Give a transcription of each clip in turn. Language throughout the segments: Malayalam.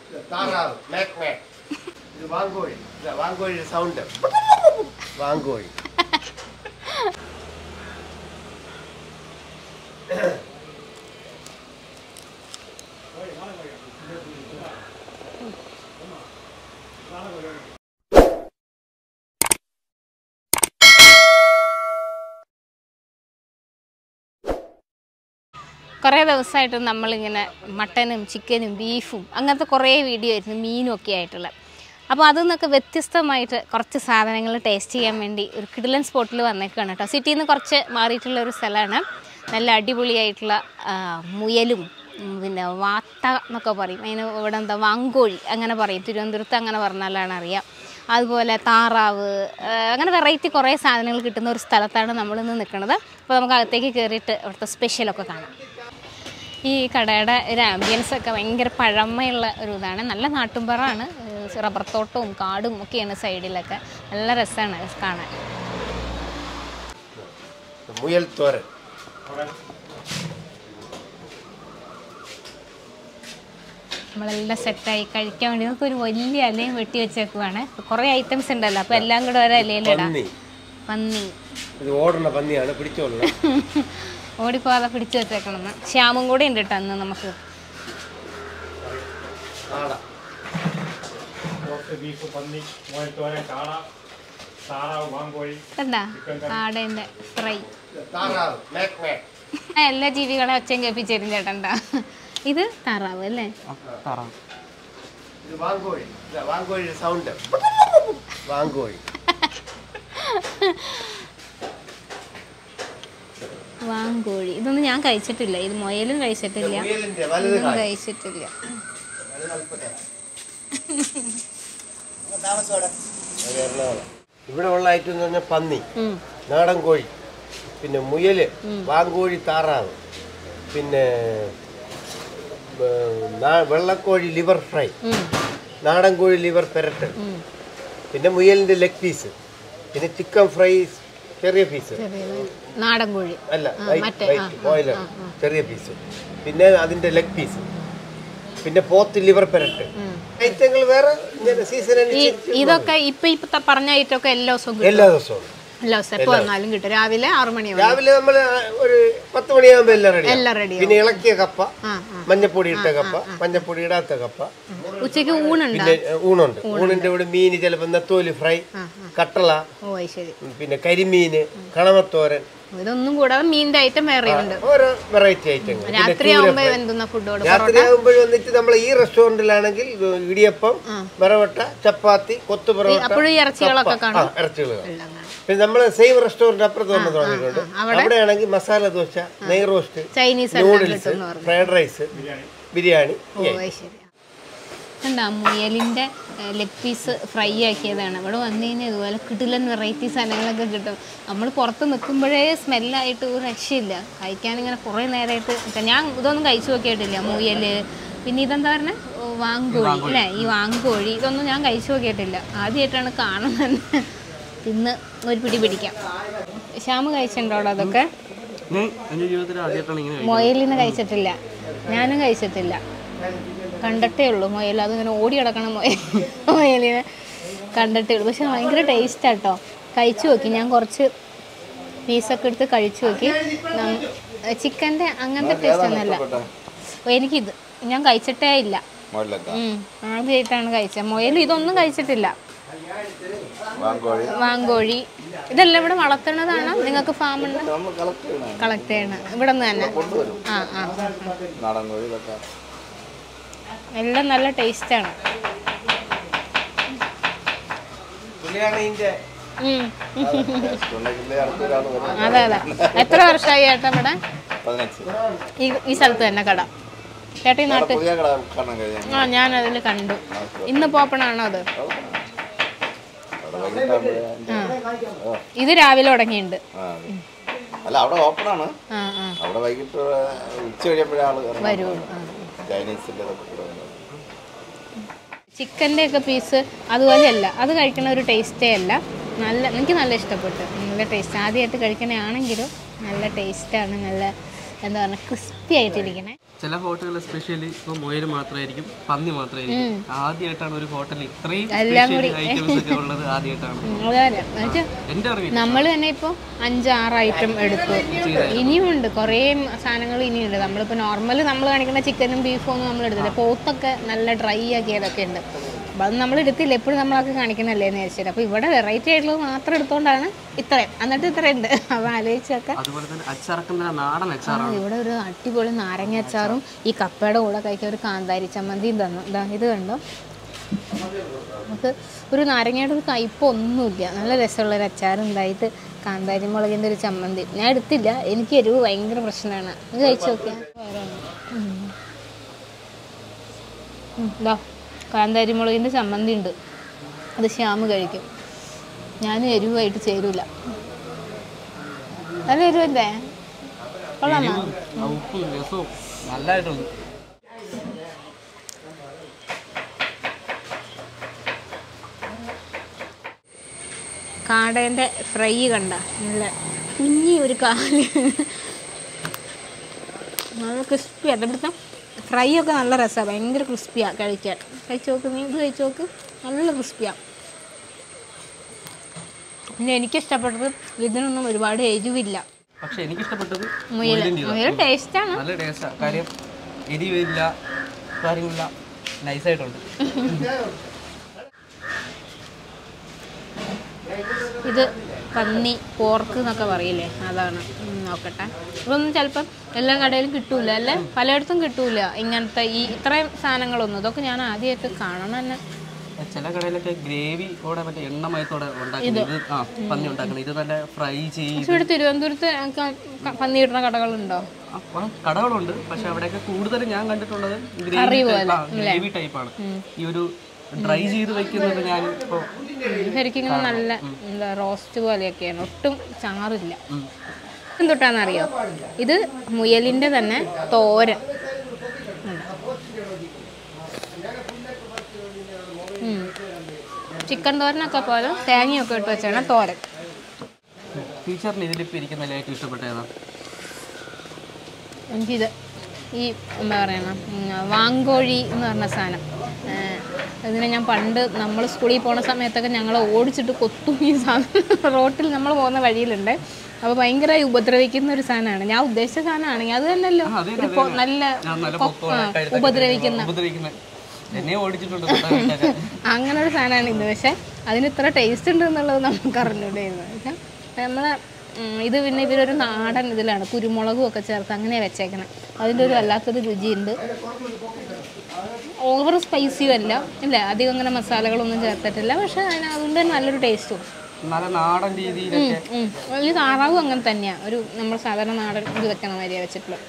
താറാവ് മേക് മേക് ഇത് വാങ്കോഴി ഇതാ വാങ്കോഴിയുടെ സൗണ്ട് വാങ്കോഴി കുറേ ദിവസമായിട്ട് നമ്മളിങ്ങനെ മട്ടനും ചിക്കനും ബീഫും അങ്ങനത്തെ കുറേ വീഡിയോ ആയിരുന്നു മീനും ഒക്കെ ആയിട്ടുള്ള അപ്പോൾ അതിൽ നിന്നൊക്കെ വ്യത്യസ്തമായിട്ട് കുറച്ച് സാധനങ്ങൾ ടേസ്റ്റ് ചെയ്യാൻ വേണ്ടി ഒരു കിടിലൻ സ്പോട്ടിൽ വന്നേക്കാണ് കേട്ടോ സിറ്റിയിൽ നിന്ന് കുറച്ച് മാറിയിട്ടുള്ള ഒരു സ്ഥലമാണ് നല്ല അടിപൊളിയായിട്ടുള്ള ആ, മുയലും ഉം, പിന്നെ വാത്ത എന്നൊക്കെ പറയും അതിന് ഇവിടെ എന്താ വാങ്കോഴി അങ്ങനെ പറയും തിരുവനന്തപുരത്ത് അങ്ങനെ പറഞ്ഞാലാണ് അറിയാം അതുപോലെ താറാവ് ആ, അങ്ങനെ വെറൈറ്റി കുറേ സാധനങ്ങൾ കിട്ടുന്ന ഒരു സ്ഥലത്താണ് നമ്മളിന്ന് നിൽക്കുന്നത് അപ്പോൾ നമുക്ക് അകത്തേക്ക് കയറിയിട്ട് അവിടുത്തെ സ്പെഷ്യലൊക്കെ കാണാം ഈ കടയുടെ ഒരു ആംബിയൻസ് ഒക്കെ ഭയങ്കര പഴമയുള്ള ഒരു ഇതാണ് നല്ല നാട്ടുമ്പുറമാണ് ഏഹ് റബ്ബർ തോട്ടവും കാടും ഒക്കെയാണ് സൈഡിലൊക്കെ നല്ല രസമാണ് കാണാൻ മുയൽ തോരൻ നമ്മളെല്ലാം സെറ്റായി കഴിക്കാൻ വേണ്ടി നമുക്ക് ഒരു വലിയ ഇലയും വെട്ടി വെച്ചേക്കുവാണ് കുറേ ഐറ്റംസ് ഉണ്ടല്ലോ അപ്പോൾ എല്ലാം കൂടെ ഒരു ഇലയിലിടാം പന്നി പന്നി ഇത് ഓടുന്ന പന്നിയാണ് പിടിച്ചോളൂ ഓടിപ്പോവാതെ പിടിച്ചു വെച്ചേക്കണം ശ്യാമും കൂടെ ഉണ്ട് കേട്ടോ അന്ന് നമുക്ക് ആട പോത്ത് ബീഫ് പന്നി മുയൽത്തോരൻ കാട താറാവ് വാങ്കോഴി എന്താ ആടേൻ്റെ ഫ്രൈ താറാവ് മേക് മേക് എല്ലാ ജീവികളെ ഒച്ചയും കേൾപ്പിച്ചേരും ചേട്ടൻ്റെ ഇത് താറാവ് അല്ലേ ഇത് വാങ്കോഴി ഇതാ വാങ്കോഴിയുടെ സൗണ്ട് വാങ്കോഴി വാങ്കോഴി ഇതൊന്നും ഞാൻ കഴിച്ചിട്ടില്ല ഇത് മുയലും കഴിച്ചിട്ടില്ല മുയലിന്റെ വലത് ഇതും കാൽ കഴിച്ചിട്ടില്ല അത് എറണാകുളം. ഇവിടെ ഉള്ള ഐറ്റം എന്ന് പറഞ്ഞാൽ പന്നി ഉം. നാടൻ കോഴി പിന്നെ മുയല് വാങ്കോഴി താറാവ് പിന്നെ ഏർ, നാ- വെള്ളക്കോഴി ലിവർ ഫ്രൈ ഉം. നാടൻ കോഴി ലിവർ പെരട്ട് ഉം. പിന്നെ മുയലിന്റെ ലെഗ് പീസ് പിന്നെ ചിക്കൻ ഫ്രൈ ചെറിയ പീസ് ചെറിയത് നാടൻ കോഴി അല്ല ആ, വൈറ്റ് മറ്റേ, വൈറ്റ് ആ, ബോയിലർ ചെറിയ പീസ് പിന്നെ അതിന്റെ ലെഗ് പീസ് പിന്നെ പോത്ത് ലിവർ പെരട്ട് ഐറ്റങ്ങൾ വേറെ ഇങ്ങനെ സീസൺ ഈ ഇതൊക്കെ ഇപ്പൊ ഇപ്പൊ ത- പറഞ്ഞ ഐറ്റമൊക്കെ എല്ലാ ദിവസവും കിട്ടും എല്ലാ ദിവസവും എല്ലാ ദിവസവും എപ്പോ വന്നാലും കിട്ടും രാവിലെ ആറു മണി വരെ രാവിലെ നമ്മൾ ഒരു പത്ത് മണിയാകുമ്പോൾ എല്ലാം റെഡി എല്ലാം റെഡി പിന്നെ ഇളക്കിയ കപ്പ ആ ആ മഞ്ഞപ്പൊടി ഇട്ട കപ്പ മഞ്ഞപ്പൊടി ഇടാത്ത കപ്പ ഉച്ചയ്ക്ക് ഊണുണ്ടോ പിന്നെ ഊണുണ്ട് ഊണിന്റെ കൂടെ മീന് ചിലപ്പോൾ നെത്തോലി ഫ്രൈ കട്ടള ഓ അത് ശരി പിന്നെ കരിമീന് കണമത്തോരൻ ഇതൊന്നും കൂടാതെ മീനിന്റെ ഐറ്റം വേറെ ഉണ്ട് ഓരോ വെറൈറ്റി ഐറ്റങ്ങൾ പിന്നെ രാത്രി ആവുമ്പോ എന്തുന്ന ഫുഡോട് രാത്രി ആകുമ്പോൾ വന്നിട്ട് നമ്മൾ ഈ റെസ്റ്റോറന്റിലാണെങ്കിൽ ഇടിയപ്പം ബറവട്ട ചപ്പാത്തി കൊത്തു പൊറോട്ട അപ്പോഴും ഈ ഇറച്ചികളൊക്കെ ആ, കാണും ഇറച്ചികൾ കാണും. പിന്നെ നമ്മൾ സെയിം റെസ്റ്റോറന്റ് അപ്പുറത്ത് വന്ന് തുടങ്ങിയിട്ടുണ്ട് അവിടെയാണെങ്കിൽ മസാല ദോശ നെയ് റോസ്റ്റ് ചൈനീസ് എല്ലാം നൂഡിൽസ് കിട്ടും എന്ന് പറഞ്ഞു ഫ്രൈഡ് റൈസ് ബിരിയാണി ഓ അത് ശരി കണ്ടാ മുയലിൻ്റെ ലെഗ് പീസ് ഫ്രൈ ആക്കിയതാണ് ഇവിടെ വന്നു കഴിഞ്ഞാൽ ഇതുപോലെ കിടിലൻ വെറൈറ്റി സാധനങ്ങളൊക്കെ കിട്ടും നമ്മൾ പുറത്ത് നിൽക്കുമ്പോഴേ സ്മെല്ലായിട്ട് ഒരു രക്ഷയില്ല കഴിക്കാനിങ്ങനെ കുറേ നേരമായിട്ട് നിൽക്കാം. ഞാൻ ഇതൊന്നും കഴിച്ചു നോക്കിയിട്ടില്ല മുയൽ പിന്നെ ഇതെന്താ പറഞ്ഞത് വാങ്കോഴി അല്ലേ ഈ വാങ്കോഴി ഇതൊന്നും ഞാൻ കഴിച്ചു നോക്കിയിട്ടില്ല ആദ്യമായിട്ടാണ് കാണുന്നത് ഇന്ന് ഒരു പിടി പിടിക്കാം ശ്യാമ് കഴിച്ചിട്ടുണ്ടോ അതൊക്കെ ഞാൻ എൻ്റെ ജീവിതത്തിൽ ആദ്യമായിട്ടാണ് ഇങ്ങനെ മുയലിന് കഴിച്ചിട്ടില്ല ഞാനും കഴിച്ചിട്ടില്ല കണ്ടിട്ടേ ഉള്ളൂ മുയൽ അതിങ്ങനെ ഓടി കിടക്കണം മുയൽ മുയലിനെ കണ്ടിട്ടേ ഉള്ളൂ പക്ഷെ ഭയങ്കര ടേസ്റ്റ് കേട്ടോ കഴിച്ചു നോക്കി ഞാൻ കുറച്ച് പീസൊക്കെ എടുത്ത് കഴിച്ചു നോക്കി ചിക്കൻ്റെ അങ്ങനത്തെ ടേസ്റ്റ് ഒന്നുമല്ല ഓ, എനിക്കിത് ഞാൻ കഴിച്ചിട്ടേ ഇല്ല ഉം. ആദ്യമായിട്ടാണ് കഴിച്ചത് മുയൽ ഇതൊന്നും കഴിച്ചിട്ടില്ല വാങ്കോഴി ഇതെല്ലാം ഇവിടെ വളർത്തുന്നതാണോ നിങ്ങൾക്ക് ഫാം ഉണ്ട് കളക്ട് ചെയ്യണം ഇവിടെ നിന്ന് തന്നെ ആ ആ ആ. നാടൻ കോഴി ഇതൊക്കെ എല്ലാം നല്ല ടേസ്റ്റാണ് പുള്ളിയാണ് ഇതിന്റെ ഉണ്ടെങ്കിലേ അടുത്ത ഒരാൾ വരും അതെ അതെ എത്ര വർഷമായി ചേട്ടാ ഇവിടെ പതിനഞ്ച് ഈ ഈ സ്ഥലത്ത് തന്നെ കട ചേട്ടാ ഈ നാട്ടിൽ പുതിയ കട കാണാൻ കഴിഞ്ഞാൽ ആ ഞാൻ അതിൽ കണ്ടു ഇന്ന് പോപ്പണാണോ അത് അവിടെ വൈകിട്ടാകുമ്പോഴേ ഇത് രാവിലെ തുടങ്ങിയിട്ടുണ്ട് ആ അതെ. അല്ല അവിടെ ഓപ്പണാണ് ആ ആ അവിടെ വൈകിട്ട് ഉച്ച കഴിയുമ്പോഴേ ആള് വരൂ ആ ചൈനീസിൻ്റെ ഇതൊക്കെ കൂടെ വന്നത്. ചിക്കൻ്റെ ഒക്കെ പീസ് അതുപോലെയല്ല അത് കഴിക്കുന്ന ഒരു ടേസ്റ്റേ അല്ല നല്ല എനിക്ക് നല്ല ഇഷ്ടപ്പെട്ടു നല്ല ടേസ്റ്റ് ആദ്യമായിട്ട് കഴിക്കണയാണെങ്കിലും നല്ല ടേസ്റ്റാണ് നല്ല എന്താ പറയുക ക്രിസ്പി ആയിട്ടിരിക്കണേ ചില ഹോട്ടലുകൾ സ്പെഷ്യലി ഇപ്പോൾ മുയൽ മാത്രമായിരിക്കും പന്നി മാത്രമായിരിക്കും ആദ്യമായിട്ടാണ് ഒരു ഹോട്ടലിൽ ഇത്രയും സ്പെഷ്യൽ ഐറ്റംസ് ഒക്കെ ഉള്ളത് ആദ്യമായിട്ടാണ് അതെ എന്നുവെച്ചാൽ എൻ്റെ അറിവിൽ നമ്മൾ തന്നെ ഇപ്പോൾ അഞ്ചാറ് ഐറ്റം എടുത്തു ഇനിയുമുണ്ട് കുറേ സാധനങ്ങൾ ഇനിയുണ്ട് നമ്മളിപ്പോൾ നോർമൽ നമ്മൾ കാണിക്കുന്ന ചിക്കനും ബീഫും ഒന്നും നമ്മൾ എടുത്തില്ല പോത്തൊക്കെ നല്ല ഡ്രൈ ആക്കിയതൊക്കെ ഉണ്ട് അപ്പം അത് നമ്മൾ എടുത്തില്ല എപ്പോഴും നമ്മളൊക്കെ കാണിക്കണല്ലേ എന്ന് വിചാരിച്ചിട്ട് അപ്പോൾ ഇവിടെ വെറൈറ്റി ആയിട്ടുള്ളത് മാത്രം എടുത്തുകൊണ്ടാണ് ഇത്രയും എന്നിട്ട് ഇത്രയും ഉണ്ട് അപ്പോൾ ആലോചിച്ചൊക്കെ അതുപോലെ തന്നെ അച്ചാറക്കുന്ന നാടൻ അച്ചാറാണ് ഇവിടെ ഒരു അടിപൊളി നാരങ്ങ അച്ചാറും ഈ കപ്പയുടെ കൂടെ കഴിക്കാൻ ഒരു കാന്താരി ചമ്മന്തിയും തന്നു ഇതാ ഇത് കണ്ടോ നമുക്ക് ഒരു നാരങ്ങയുടെ ഒരു കയ്പൊന്നുമില്ല നല്ല രസമുള്ള ഒരു അച്ചാർ ഉണ്ടായിട്ട് കാന്താരി മുളകിൻ്റെ ഒരു ചമ്മന്തി ഞാൻ എടുത്തില്ല എനിക്ക് എരിവ് ഭയങ്കര പ്രശ്നമാണ് ഇത് കഴിച്ചു നോക്കിയാൽ ഇതാ കാന്താരി മുളകിൻ്റെ ചമ്മന്തി ഉണ്ട് അത് ശ്യാമ് കഴിക്കും ഞാൻ എരിവായിട്ട് ചേരൂല നല്ല എരിവല്ലേ കൊള്ളാമോ ആ ഉപ്പും രസവും നല്ലതായിട്ടുണ്ട് കാടേൻ്റെ ഫ്രൈ കണ്ട നല്ല കുഞ്ഞി ഒരു കാല് നല്ല ക്രിസ്പിയാണ് ഇവിടുത്തെ ഫ്രൈ ഒക്കെ നല്ല രസമാണ് ഭയങ്കര ക്രിസ്പിയാണ് കഴിക്കാൻ കഴിച്ച് നോക്ക് നീ ഇത് കഴിച്ച് നോക്ക് നല്ല ക്രിസ്പിയാണ് പിന്നെ എനിക്കിഷ്ടപ്പെട്ടത് ഇതിനൊന്നും ഒരുപാട് എരിവില്ല പക്ഷെ എനിക്ക് ഇഷ്ടപ്പെട്ടത് മുയൽ മുയലിൻ്റെ മുയൽ ടേസ്റ്റാണ് നല്ല ടേസ്റ്റാണ് കാര്യം എരിവില്ല കാര്യമില്ല നൈസായിട്ടുണ്ട് ഇത് പന്നി പോർക്ക് എന്നൊക്കെ പറയില്ലേ അതാണ് ഉം, നോക്കട്ടെ ഇതൊന്നും ചിലപ്പം എല്ലാ കടയിലും കിട്ടൂല അല്ലേ പലയിടത്തും കിട്ടൂല ഇങ്ങനത്തെ ഈ ഇത്രയും സാധനങ്ങളൊന്നും ഇതൊക്കെ ഞാൻ ആദ്യമായിട്ട് കാണണം തന്നെ ചില കടയിലൊക്കെ ഗ്രേവി കൂടെ മറ്റേ എണ്ണമയത്തോടെ ഉണ്ടാക്കുന്നത് ഇത് ആ പന്നി ഉണ്ടാക്കുന്നത് ഇത് നല്ല ഫ്രൈ ചെയ്ത് പക്ഷെ ഇവിടെ തിരുവനന്തപുരത്ത് ഒക്കെ ക- പന്നി കിട്ടുന്ന കടകളുണ്ടോ ആ, കുറെ കടകളുണ്ട് പക്ഷെ അവിടെയൊക്കെ കൂടുതലും ഞാൻ കണ്ടിട്ടുള്ളത് കറി ഗ്രേവി ഗ്രേവി ടൈപ്പാണ് ഈ ഒരു ഡ്രൈ ചെയ്ത് വെക്കുന്നത് ഞാൻ ഇപ്പോൾ ശരിക്കും ഇങ്ങനെ നല്ല എന്താ റോസ്റ്റ് പോലെയൊക്കെയാണ് ഒട്ടും ചാറില്ല എന്തൊട്ടാന്നറിയോ ഇത് മുയലിൻ്റെ തന്നെ തോരൻ ഉം. ചിക്കൻ തോരനൊക്കെ പോലെ തേങ്ങയൊക്കെ ഇട്ട് വെച്ചാണ് തോരൻ ടീച്ചറിന് ഇതിലിപ്പോൾ ഇരിക്കുന്നതിൽ ഏറ്റവും ഇഷ്ടപ്പെട്ട ഏതാ എനിക്കിത് ഈ എന്താ പറയണ ഉം, വാങ്കോഴി എന്ന് പറഞ്ഞ സാധനം ഏഹ്, ഇതിനെ ഞാൻ പണ്ട് നമ്മൾ സ്കൂളിൽ പോണ സമയത്തൊക്കെ ഞങ്ങൾ ഓടിച്ചിട്ട് കൊത്തും ഈ സാധനം റോട്ടിൽ നമ്മൾ പോകുന്ന വഴിയിലുണ്ട് അപ്പോൾ ഭയങ്കരമായി ഉപദ്രവിക്കുന്ന ഒരു സാധനമാണ് ഞാൻ ഉദ്ദേശിച്ച സാധനമാണെങ്കിൽ അത് തന്നെയല്ലോ അതെ, ഒരു പൊ- നല്ല ഞാൻ നല്ല കൊ- പൊക്കോടെ ആ, കഴുത്തൊക്കെ ഉപദ്രവിക്കുന്ന ഉപദ്രവിക്കുന്ന എന്നെ ഓടിച്ചിട്ടുണ്ട് തൊട്ടടുത്തൊക്കെ. അങ്ങനെ ഒരു സാധനമാണ് ഇത് പക്ഷേ അതിന് ഇത്ര ടേസ്റ്റ് ഉണ്ട് എന്നുള്ളത് നമുക്ക് അറിഞ്ഞൂടായിരുന്നു പക്ഷേ നമ്മളെ ഉം, ഇത് പിന്നെ ഇവരൊരു നാടൻ ഇതിലാണ് കുരുമുളകും ഒക്കെ ചേർത്ത് അങ്ങനെ വെച്ചേക്കണം അതിൻ്റെ ഒരു വല്ലാത്തൊരു രുചിയുണ്ട് ഓവർ സ്പൈസിയും അല്ല ഇല്ല അധികം അങ്ങനെ മസാലകളൊന്നും ചേർത്തിട്ടില്ല പക്ഷേ അതിന് അതുകൊണ്ട് തന്നെ നല്ലൊരു ടേസ്റ്റും നല്ല നാടൻ രീതിയിലൊക്കെ ഈ താറാവും അങ്ങനെ തന്നെയാണ് ഒരു നമ്മൾ സാധാരണ നാടൻ ഇത് വെക്കണ മാതിരിയാണ് വെച്ചിട്ടുള്ളത്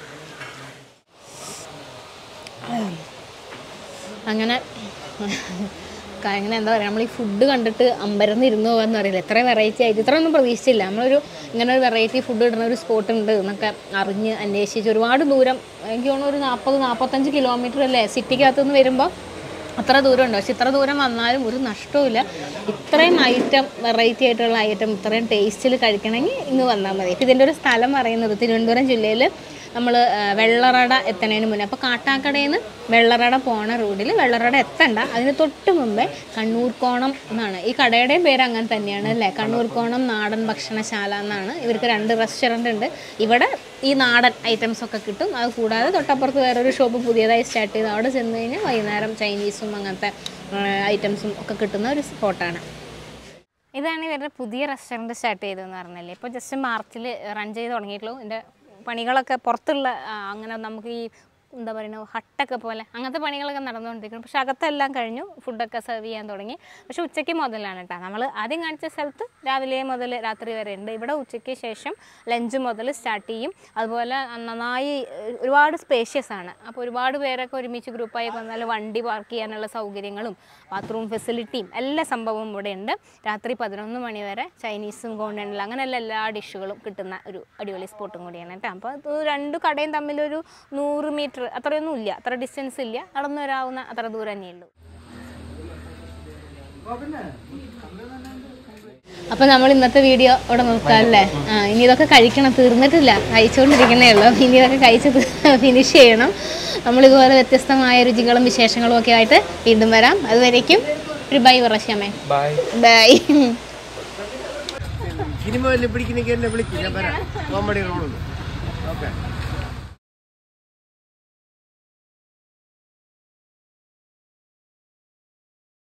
അങ്ങനെ ക- അങ്ങനെ എന്താ പറയുക നമ്മൾ ഈ ഫുഡ് കണ്ടിട്ട് അമ്പരന്നിരുന്നു പോകാന്ന് അറിയില്ല എത്ര വെറൈറ്റി ആയിട്ട് ഇത്ര ഒന്നും പ്രതീക്ഷിച്ചില്ല നമ്മളൊരു ഇങ്ങനെ ഒരു വെറൈറ്റി ഫുഡ് ഇടുന്ന ഒരു സ്പോട്ട് ഉണ്ട് എന്നൊക്കെ അറിഞ്ഞ് അന്വേഷിച്ച് ഒരുപാട് ദൂരം എനിക്ക് തോന്നുന്നു ഒരു നാൽപ്പത് നാൽപ്പത്തഞ്ച് കിലോമീറ്റർ അല്ലേ സിറ്റിക്കകത്ത് നിന്ന് വരുമ്പോൾ അത്ര ദൂരം ഉണ്ട് പക്ഷെ ഇത്ര ദൂരം വന്നാലും ഒരു നഷ്ടവുമില്ല ഇത്രയും ഐറ്റം വെറൈറ്റി ആയിട്ടുള്ള ഐറ്റം ഇത്രയും ടേസ്റ്റിൽ കഴിക്കണമെങ്കിൽ ഇങ്ങ് വന്നാൽ മതി ഇപ്പം ഇതിൻ്റെ ഒരു സ്ഥലം പറയുന്നത് തിരുവനന്തപുരം ജില്ലയിൽ നമ്മൾ വെള്ളറട എത്തണതിന് മുന്നേ അപ്പോൾ കാട്ടാക്കടയിൽ നിന്ന് വെള്ളറട പോണ റോഡിൽ വെള്ളറട എത്തണ്ട അതിന് തൊട്ട് മുമ്പേ കണ്ണൂർക്കോണം എന്നാണ് ഈ കടയുടെയും പേര് അങ്ങനെ തന്നെയാണ് അല്ലേ കണ്ണൂർക്കോണം നാടൻ ഭക്ഷണശാല എന്നാണ് ഇവർക്ക് രണ്ട് റെസ്റ്റോറൻ്റ് ഉണ്ട് ഇവിടെ ഈ നാടൻ ഐറ്റംസ് ഒക്കെ കിട്ടും അത് കൂടാതെ തൊട്ടപ്പുറത്ത് വേറൊരു ഷോപ്പ് പുതിയതായി സ്റ്റാർട്ട് ചെയ്ത് അവിടെ ചെന്ന് കഴിഞ്ഞാൽ വൈകുന്നേരം ചൈനീസും അങ്ങനത്തെ ഐറ്റംസും ഒക്കെ കിട്ടുന്ന ഒരു സ്പോട്ടാണ് ഇതാണ് ഇവരുടെ പുതിയ റെസ്റ്റോറൻറ്റ് സ്റ്റാർട്ട് ചെയ്തതെന്ന് പറഞ്ഞല്ലേ ഇപ്പോൾ ജസ്റ്റ് മാർച്ചിൽ റൺ ചെയ്ത് തുടങ്ങിയിട്ടുള്ളൂ ഇതിൻ്റെ പണികളൊക്കെ പുറത്തുള്ള ആ, അങ്ങനെ നമുക്ക് ഈ എന്താ പറയുക ഹട്ടൊക്കെ പോലെ അങ്ങനത്തെ പണികളൊക്കെ നടന്നുകൊണ്ടിരിക്കുന്നു പക്ഷെ അകത്തെല്ലാം കഴിഞ്ഞു ഫുഡൊക്കെ സെർവ് ചെയ്യാൻ തുടങ്ങി പക്ഷെ ഉച്ചയ്ക്ക് മുതലാണ് കേട്ടോ നമ്മൾ ആദ്യം കാണിച്ച സ്ഥലത്ത് രാവിലെ മുതൽ രാത്രി വരെ ഉണ്ട് ഇവിടെ ഉച്ചയ്ക്ക് ശേഷം ലഞ്ച് മുതൽ സ്റ്റാർട്ട് ചെയ്യും അതുപോലെ നന്നായി ഏഹ്, ഒരുപാട് സ്പേഷ്യസ് ആണ് അപ്പോൾ ഒരുപാട് പേരൊക്കെ ഒരുമിച്ച് ഗ്രൂപ്പായി വന്നാൽ വണ്ടി പാർക്ക് ചെയ്യാനുള്ള സൗകര്യങ്ങളും ബാത്റൂം ഫെസിലിറ്റിയും എല്ലാ സംഭവവും ഇവിടെ ഉണ്ട് രാത്രി പതിനൊന്ന് മണി വരെ ചൈനീസും കോണ്ടിനെൻ്റൽ അങ്ങനെയുള്ള എല്ലാ ഡിഷുകളും കിട്ടുന്ന ഒരു അടിപൊളി സ്പോട്ടും കൂടിയാണ് കേട്ടോ അപ്പോൾ അത് രണ്ട് കടയും തമ്മിലൊരു നൂറ് മീറ്റർ അത്രയൊന്നും ഇല്ല അത്ര ഡിസ്റ്റൻസ് ഇല്ല നടന്നു വരാവുന്ന അത്ര ദൂരം തന്നെ ഉള്ളൂ അപ്പൊ നമ്മൾ ഇന്നത്തെ വീഡിയോ ഇവിടെ നിർത്താം അല്ലേ ആ ഇനി ഇതൊക്കെ കഴിക്കണം തീർന്നിട്ടില്ല കഴിച്ചുകൊണ്ടിരിക്കുന്നേ ഉള്ളൂ ഇനി ഇതൊക്കെ കഴിച്ച് ഫിനിഷ് ചെയ്യണം നമ്മൾ ഇതുപോലെ വ്യത്യസ്തമായ രുചികളും വിശേഷങ്ങളും ഒക്കെ ആയിട്ട് വീണ്ടും വരാം അതുവരേക്കും ഒരു ബൈ പറശ്യാമേ ബൈ ബൈ സിനിമ വല്ല പിടിക്കുന്നെങ്കിൽ എന്നെ വിളിക്കും ഞാൻ വരാം കോമഡി റോളൊന്നും ഓക്കെ